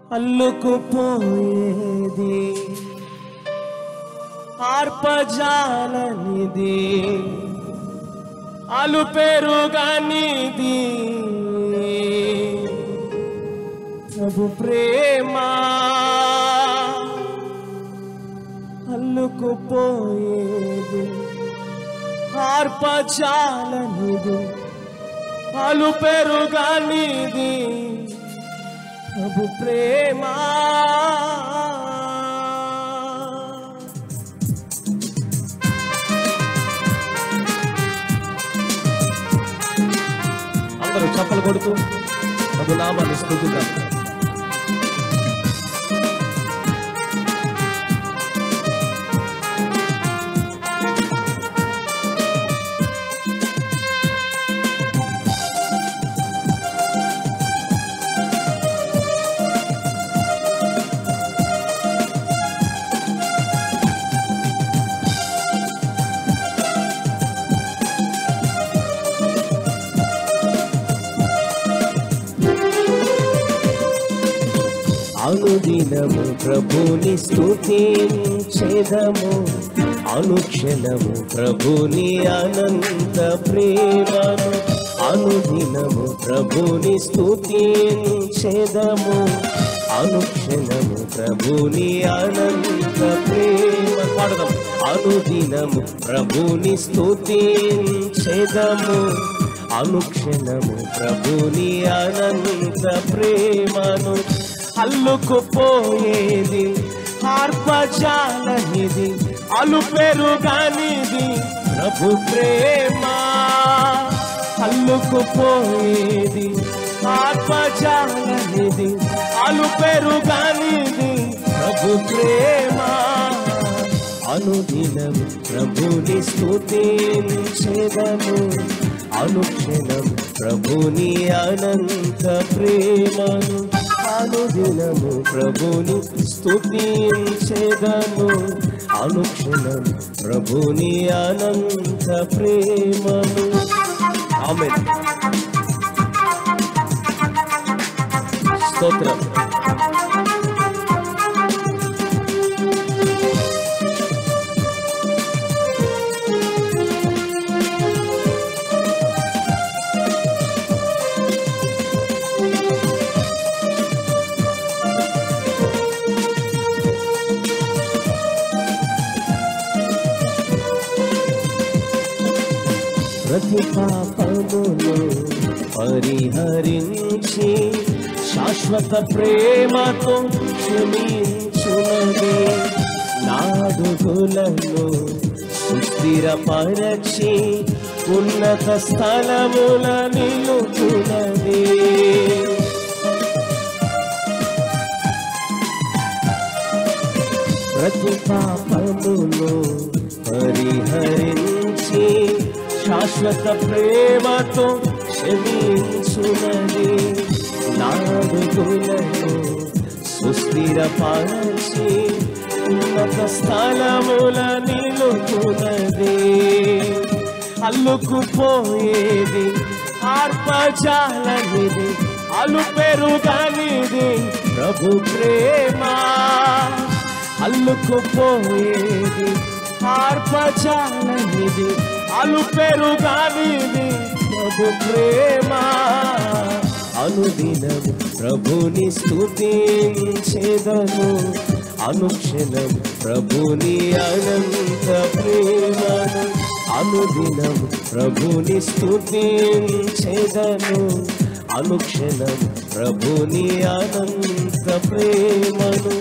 అల్లుకుపోయేది ఆర్పజాలనిది అలు పెరుగనిది ప్రభు ప్రేమ అల్లుకుపోయేది ఆర్పజాలనిది అలు పెరుగనిది ప్రభు ప్రేమ అందరూ చప్పలు కొడుతూ ప్రభు నామాన్ని స్థుతిద్దాం అనుదినము ప్రభుని స్తుతించెదము అనుక్షణము ప్రభుని అనంత ప్రేమను అనుదినము ప్రభుని స్తుతించెదము అనుక్షణము ప్రభుని అనంత ప్రేమ పాడదాం అనుదినము ప్రభుని స్తుతించెదము అనుక్షణము ప్రభుని అనంత ప్రేమను అల్లుకుపోయేది ఆర్పజాలనిది అలు పెరుగనిది ప్రభు ప్రేమ అల్లుకుపోయేది ఆర్పజాలనిది అలు పెరుగనిది ప్రభు ప్రేమ అనుదినం ప్రభుని స్తుతించెదము అనుక్షణం ప్రభుని అనంత ప్రేమను అనుదినము ప్రభుని స్తుతించెదము అనుక్షణం ప్రభుని అనంత ప్రేమను ఆమె స్తోత్రం ప్రతి పాపమును పరిహరించి శాశ్వత ప్రేమతో క్షమించునది నాడుగులను సుస్థిరపరచి ఉన్నత స్థలముల నిలుపునది ప్రతి పాపమును పరిహరించి శాశ్వత ప్రేమతో క్షమించునది నాడుగులను సుస్థిరపరచి ఉన్నత స్థలముల నిలుపునది అల్లుకుపోయేది ఆర్పజాలనిది అలు పెరుగనిది ప్రభు ప్రేమ అల్లుకుపోయేది ఆర్పజాలనిది అలు పెరుగనిది ప్రభు ప్రేమ అనుదినము ప్రభుని స్తుతించెదము అనుక్షణం ప్రభుని అనంత ప్రేమను అనుదినం ప్రభుని స్తుతించెదను అనుక్షణం ప్రభుని అనంత ప్రేమను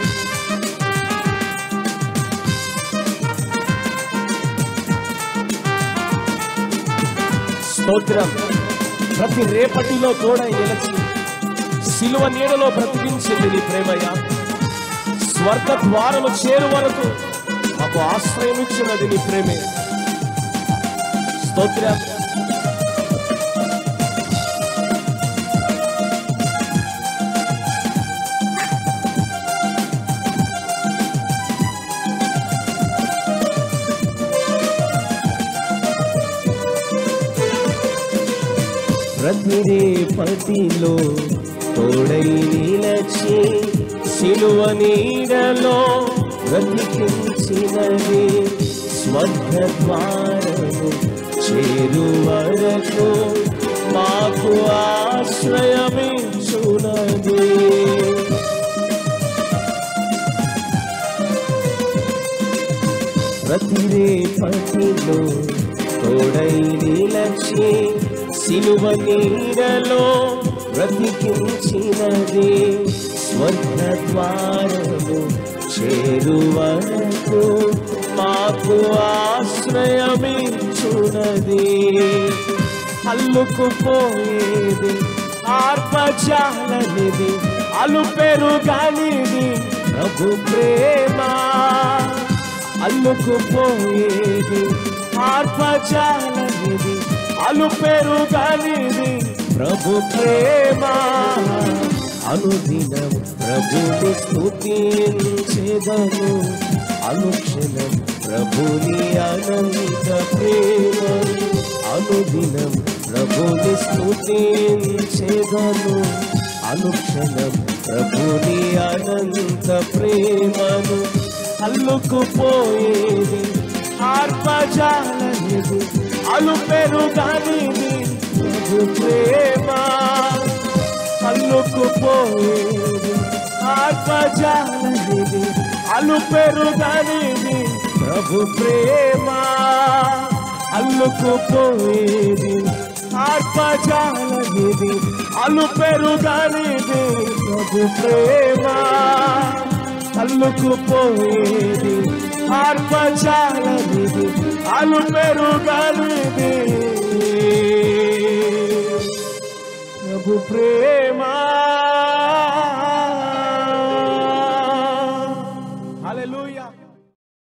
స్తోత్రం ప్రతి రేపటిలో తోడై నిలిచి సిలువ నీడలో బ్రతికించింది నీ ప్రేమయ్య స్వర్గ ద్వారము చేరు వరకు మాకు ఆశ్రయం ఇచ్చినది నీ ప్రేమే స్తోత్రం ప్రతి రేపటిలో తోడై నిలచి బ్రతికించినది స్వర్గ ద్వారము చేరు వరకు మాకు ఆశ్రయమించునది ప్రతి రేపటిలో తోడై నిలచి సిలువ నీడలో బ్రతికించినది స్వర్గ ద్వారము చేరువరకు మాకు ఆశ్రయమించునది అల్లుకుపోయేది ఆర్పజాలనిది అలుపెరుగనిది ప్రభు ప్రేమ అల్లుకుపోయేది ఆర్పజాలనిది అలుపెరుగనిది ప్రభు ప్రేమ అనుదినం ప్రభుని స్తుతించెదము అనుక్షణం ప్రభుని అనంత ప్రేమ అనుదినం ప్రభుని స్తుతించెదము అనుక్షణం ప్రభుని అనంత ప్రేమను అల్లుకుపోయేది ఆర్పజాలనిది అలుపెరుగనిది ప్రభు ప్రేమ అల్లుకుపోయేది ఆత్మజాలనిది అలుపెరుగనిది ప్రభు ప్రేమ అల్లుకుపోయేది ఆత్మజాలనిది అలుపెరుగనిది ప్రభు ప్రేమ అల్లుకుపోయేది ఆత్మజాలనిది అలుపెరుగనిది ప్రభు ప్రేమ